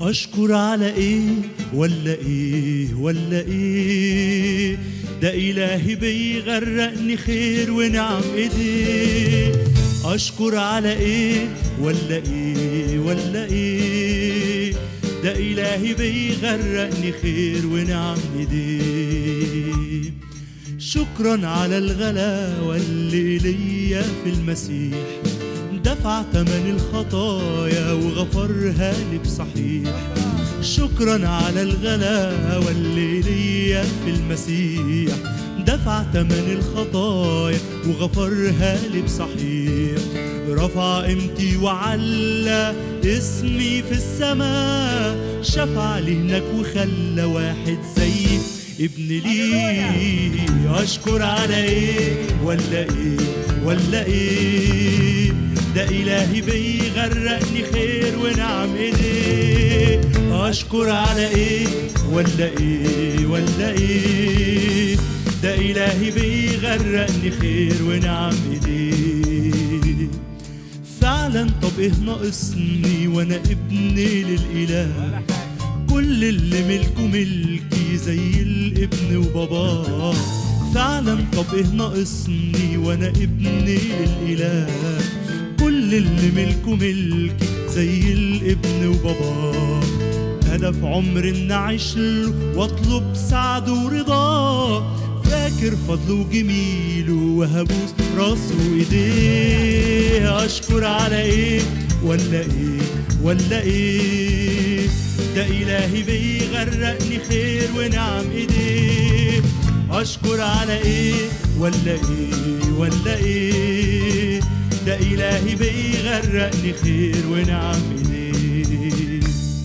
أشكر على إيه ولا إيه ولا إيه ده إلهي بيغرقني خير ونعم إيديه أشكر على إيه ولا إيه ولا إيه ده إلهي بيغرقني خير ونعم إيديه شكرا على الغلاوة اللي ليا في المسيح دفع تمن الخطايا وغفرها لي بصحيح شكرا على الغلاوة اللي ليا في المسيح دفع تمن الخطايا وغفرها لي بصحيح رفع قيمتي وعلى اسمي في السماء شفع لي هناك وخلى واحد زيي ابن ليه اشكر على ايه ولا ايه ولا ايه ده إلهي بيغرقني خير ونعم إيديه أشكر على إيه ولا إيه ولا إيه ده إلهي بيغرقني خير ونعم إيديه فعلا طب إيه ناقصني وأنا ابني للإله كل اللي ملكه ملكي زي الابن وباباه فعلا طب ايه ناقصني وانا ابني الاله كل اللي ملكه ملكي زي الابن وباباه هدف عمر ان اعيش له واطلب سعده ورضاه فاكر فضله وجميله وهبوس راسه وايديه اشكر على ايه ولا ايه ولا ايه ده إلهي بيغرقني خير ونعم إيديه أشكر على إيه ولا إيه ولا إيه ده إلهي بيغرقني خير ونعم إيديه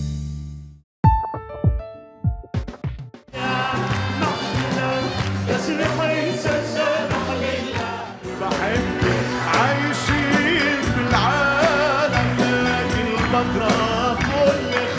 بحب عايشين في العالم لكن بكره كل